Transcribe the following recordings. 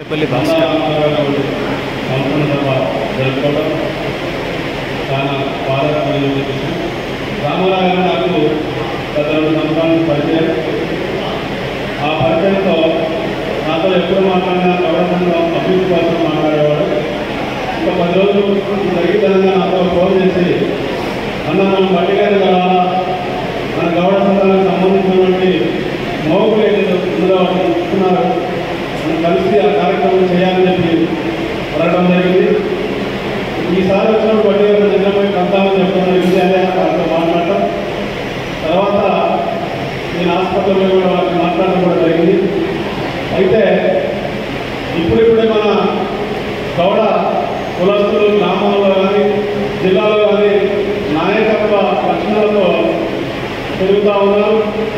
పల్లి భాస్కర్ సంపూర్ణ సభ జరుపుకోవడం చాలా బాధాకరమైన విషయం రామారావు గారు నాకు గత రెండు సంవత్సరాల పరిచయం ఆ పరిచయంతో నాతో ఎప్పుడు మాట్లాడినా గౌరవంగా అభివృద్ధి కోసం మాట్లాడేవాడు ఒక పది రోజులు జరిగితనంగా నాతో ఫోన్ చేసి అన్న మనం పట్టిగారి కలవాలా మన గౌడ సంఘాలకు సంబంధించినటువంటి మోగులు ఏదైతే ఉందో వాటిని ఇస్తున్నారు మనం కలిసి ఆ కార్యక్రమం చేయాలని చెప్పి అడగడం జరిగింది ఈసారి వచ్చినప్పుడు పట్టిగారి నిజమై కందామని చెప్పడం జరిగింది అదే వారితో మాట్లాడటం తర్వాత నేను హాస్పిటల్లో కూడా వారిని మాట్లాడడం కూడా జరిగింది అయితే ఇప్పుడిప్పుడే మన గౌడ కులస్తులు గ్రామాల్లో కానీ జిల్లాలో కానీ నాయకత్వ లక్షణాలతో పెరుగుతూ ఉన్నారు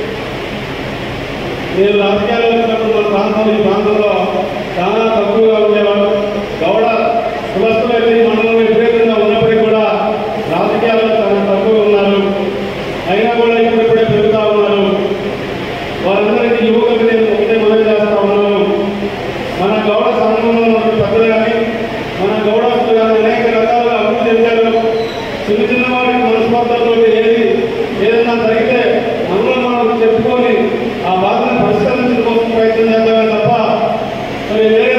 నేను రాజకీయాల్లో వచ్చినప్పుడు మన ప్రాంతం ఈ ప్రాంతంలో చాలా తక్కువగా ఉండేవాడు గౌడ కులస్తులు అయితే ఈ మండలంలో విపరీతంగా ఉన్నప్పటికీ కూడా రాజకీయాల్లో చాలా తక్కువ ఉన్నారు అయినా కూడా ఇప్పుడిప్పుడే పెరుగుతూ ఉన్నారు వారందరికీ యువకులకు నేను ఒకటే మనవి చేస్తా ఉన్నాను మన గౌడ సంఘంలో ఉన్న పెద్దలు కానీ మన గౌడస్తులు కానీ అనేక రకాలుగా అభివృద్ధి చెందారు చిన్న చిన్న వారికి మనస్పర్ధలతో ఏది ఏదైనా జరిగితే మనలో మనం చెప్పుకొని ఆ బాధను పరిష్కరించడం కోసం ప్రయత్నం చేద్దామే తప్ప మరి వేరే